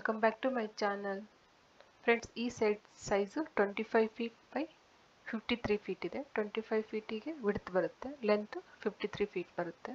welcome back to my channel friends ಈ side size twenty five feet by fifty three feet ಇದೆ twenty five ಫೀಟಿಗೆ width ಬರುತ್ತೆ length fifty three feet ಬರುತ್ತೆ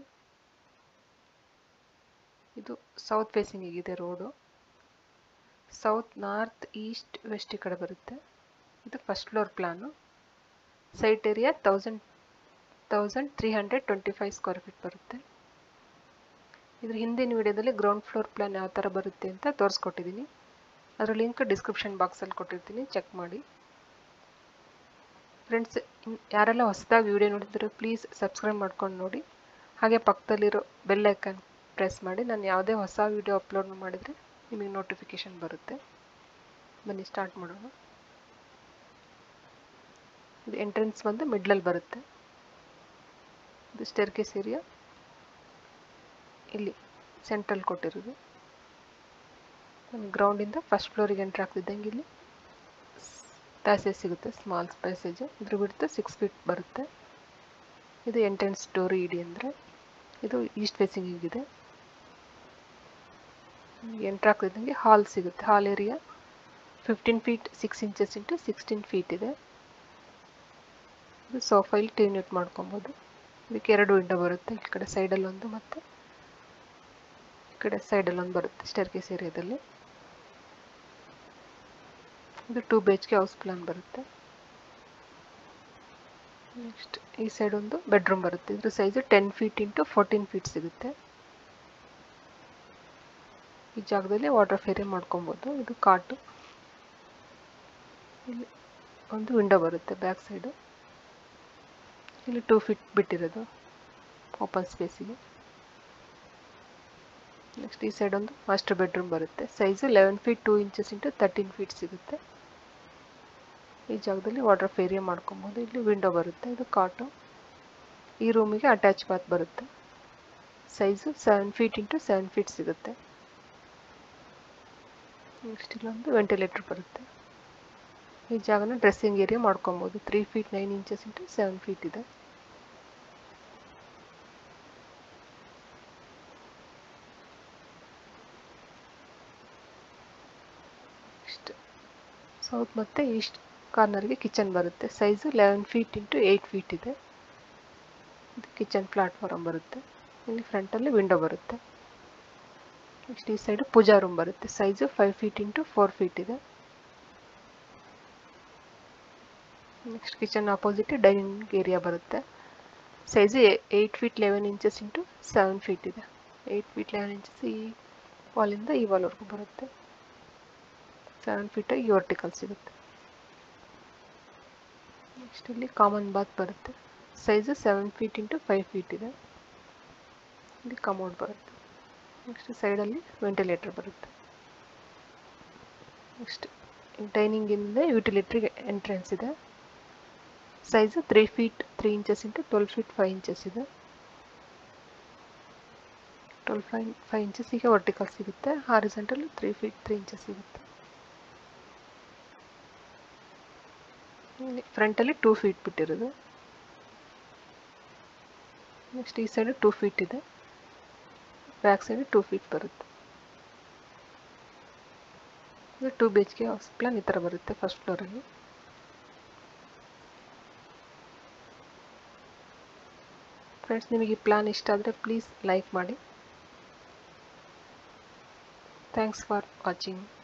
ಇದು south facing ಇದೆ road south north east west ಈ ಕಡೆ ಬರುತ್ತೆ ಇದು first floor plan site area thousand thousand three hundred twenty five square feet ಬರುತ್ತೆ ಇದ್ರ ಹಿಂದಿನ ವಿಡಿಯೋದಲ್ಲಿ ಗ್ರೌಂಡ್ ಫ್ಲೋರ್ ಪ್ಲಾನ್ ಯಾವ ಥರ ಬರುತ್ತೆ ಅಂತ ತೋರಿಸ್ಕೊಟ್ಟಿದ್ದೀನಿ ಅದರ ಲಿಂಕ್ ಡಿಸ್ಕ್ರಿಪ್ಷನ್ ಬಾಕ್ಸಲ್ಲಿ ಕೊಟ್ಟಿರ್ತೀನಿ ಚೆಕ್ ಮಾಡಿ ಫ್ರೆಂಡ್ಸ್ ಯಾರೆಲ್ಲ ಹೊಸದಾಗಿ ವಿಡಿಯೋ ನೋಡಿದ್ರೆ ಪ್ಲೀಸ್ ಸಬ್ಸ್ಕ್ರೈಬ್ ಮಾಡ್ಕೊಂಡು ನೋಡಿ ಹಾಗೆ ಪಕ್ಕದಲ್ಲಿರೋ ಬೆಲ್ ಐಕನ್ ಪ್ರೆಸ್ ಮಾಡಿ ನಾನು ಯಾವುದೇ ಹೊಸ ವಿಡಿಯೋ ಅಪ್ಲೋಡ್ ಮಾಡಿದರೆ ನಿಮಗೆ ನೋಟಿಫಿಕೇಷನ್ ಬರುತ್ತೆ ಬನ್ನಿ ಸ್ಟಾರ್ಟ್ ಮಾಡೋಣ ಇದು ಎಂಟ್ರೆನ್ಸ್ ಬಂದು ಮಿಡ್ಲಲ್ಲಿ ಬರುತ್ತೆ ಇದು ಸ್ಟೆರ್ಕೇಸ್ ಏರಿಯಾ ಇಲ್ಲಿ ಸೆಂಟ್ರಲ್ ಕೊಟ್ಟಿರೋದು ಗ್ರೌಂಡಿಂದ ಫಸ್ಟ್ ಫ್ಲೋರಿಗೆ ಎಂಟ್ರ್ ಆಗ್ತಿದ್ದಂಗೆ ಇಲ್ಲಿ ಪ್ಯಾಸೇಜ್ ಸಿಗುತ್ತೆ ಸ್ಮಾಲ್ ಪ್ಯಾಸೇಜ್ ಇದ್ರ ಬಿಡುತ್ತೆ ಸಿಕ್ಸ್ ಫೀಟ್ ಬರುತ್ತೆ ಇದು ಎಂಟ್ರೆನ್ಸ್ ಡೋರ್ ಇಡಿ ಅಂದರೆ ಇದು ಈಸ್ಟ್ ಫೇಸಿಂಗ್ ಇದೆ ಎಂಟ್ರ್ ಆಗ್ತಿದ್ದಂಗೆ ಹಾಲ್ ಸಿಗುತ್ತೆ hall area fifteen feet six inches into sixteen feet ಇದೆ ಇದು ಸೋಫಾ ಇಲ್ಲಿ ಟಿ ಯೂನಿಟ್ ಮಾಡ್ಕೊಬೋದು ಇದಕ್ಕೆ ಎರಡು ವಿಂಡೋ ಬರುತ್ತೆ ಈ ಕಡೆ ಸೈಡಲ್ಲಿ ಒಂದು ಮತ್ತು ಈ ಕಡೆ ಸೈಡಲ್ಲಿ ಒಂದು ಬರುತ್ತೆ ಸ್ಟೆರ್ಕೇಸ್ ಏರಿಯಾದಲ್ಲಿ ಇದು two B H K house plan ಬರುತ್ತೆ ನೆಕ್ಸ್ಟ್ ಈ ಸೈಡ್ ಒಂದು ಬೆಡ್ರೂಮ್ ಬರುತ್ತೆ ಇದ್ರ size ten feet into fourteen feet ಸಿಗುತ್ತೆ ಈ ಜಾಗದಲ್ಲಿ ವಾಟರ್ ಫೇರಿ ಮಾಡ್ಕೊಬೋದು ಇದು ಕಾಟು ಇಲ್ಲಿ ಒಂದು ವಿಂಡೋ ಬರುತ್ತೆ ಬ್ಯಾಕ್ ಸೈಡು ಇಲ್ಲಿ ಟೂ ಫೀಟ್ ಬಿಟ್ಟಿರೋದು ಓಪನ್ ಸ್ಪೇಸಿಗೆ ನೆಕ್ಸ್ಟ್ ಈ ಸೈಡ್ ಒಂದು ಮಾಸ್ಟರ್ ಬೆಡ್ರೂಮ್ ಬರುತ್ತೆ size eleven feet two inches into thirteen feet ಸಿಗುತ್ತೆ ಈ ಜಾಗದಲ್ಲಿ ವಾಟರ್ ಫೇರಿಯ ಮಾಡ್ಕೊಬೋದು ಇಲ್ಲಿ ವಿಂಡೋ ಬರುತ್ತೆ ಇದು ಕಾಟು ಈ ರೂಮಿಗೆ ಅಟ್ಯಾಚ್ ಬಾತ್ ಬರುತ್ತೆ size seven feet into seven feet ಸಿಗುತ್ತೆ ನೆಕ್ಸ್ಟ್ ಇಲ್ಲೊಂದು ವೆಂಟಿಲೇಟರ್ ಬರುತ್ತೆ ಈ ಜಾಗನ ಡ್ರೆಸ್ಸಿಂಗ್ ಏರಿಯಾ ಮಾಡ್ಕೊಬೋದು three feet nine inches into seven feet ಇದೆ ನೆಕ್ಸ್ಟ್ ಸೌತ್ ಮತ್ತು ಈಸ್ಟ್ ಕಾರ್ನರ್ಗೆ ಕಿಚನ್ ಬರುತ್ತೆ size eleven feet into eight feet ಇದೆ ಇದು ಕಿಚನ್ ಪ್ಲಾಟ್ಫಾರ್ಮ್ ಬರುತ್ತೆ ಇಲ್ಲಿ ಫ್ರಂಟಲ್ಲಿ ವಿಂಡೋ ಬರುತ್ತೆ ನೆಕ್ಸ್ಟ್ ಈ ಸೈಡು ಪೂಜಾ ರೂಮ್ ಬರುತ್ತೆ size five feet into four feet ಇದೆ next kitchen opposite dining area ಬರುತ್ತೆ size eight feet eleven inches into seven feet ಇದೆ ಏಯ್ಟ್ ಫೀಟ್ ಲೆವೆನ್ ಇಂಚಸ್ ಈ ವಾಲಿಂದ ಈ ವಾಲ್ವರೆಗೂ ಬರುತ್ತೆ ಸೆವೆನ್ ಫೀಟ್ ಈ ವರ್ಟಿಕಲ್ ಸಿಗುತ್ತೆ ನೆಕ್ಸ್ಟ್ ಇಲ್ಲಿ ಕಾಮನ್ ಬಾತ್ ಬರುತ್ತೆ size seven feet into five feet ಇದೆ ಇಲ್ಲಿ ಕಮೋಡ್ ಬರುತ್ತೆ ನೆಕ್ಸ್ಟ್ ಸೈಡಲ್ಲಿ ವೆಂಟಿಲೇಟರ್ ಬರುತ್ತೆ ನೆಕ್ಸ್ಟ್ ಡೈನಿಂಗಿಂದ ಯುಟಿಲಿಟ್ರಿಗೆ ಎಂಟ್ರೆನ್ಸ್ ಇದೆ size three feet three inches into twelve feet five inches ಇದೆ ಟ್ವೆಲ್ ಫೈವ್ ಫೈವ್ ಇಂಚಸ್ ಈಗ ವರ್ಟಿಕಲ್ ಸಿಗುತ್ತೆ horizontal three feet three inches ಸಿಗುತ್ತೆ ಫ್ರಂಟಲ್ಲಿ ಟೂ ಫೀಟ್ ಬಿಟ್ಟಿರೋದು ನೆಕ್ಸ್ಟ್ ಈ ಸೈಡ್ ಟೂ ಫೀಟ್ ಇದೆ ಬ್ಯಾಕ್ ಸೈಡ್ ಟೂ ಫೀಟ್ ಬರುತ್ತೆ ಇದು two B H K house plan ಈ ಥರ ಬರುತ್ತೆ ಫಸ್ಟ್ ಫ್ಲೋರಲ್ಲಿ ಫ್ರೆಂಡ್ಸ್ ನಿಮಗೆ ಈ ಪ್ಲಾನ್ ಇಷ್ಟ ಆದರೆ ಪ್ಲೀಸ್ ಲೈಕ್ ಮಾಡಿ ಥ್ಯಾಂಕ್ಸ್ ಫಾರ್ ವಾಚಿಂಗ್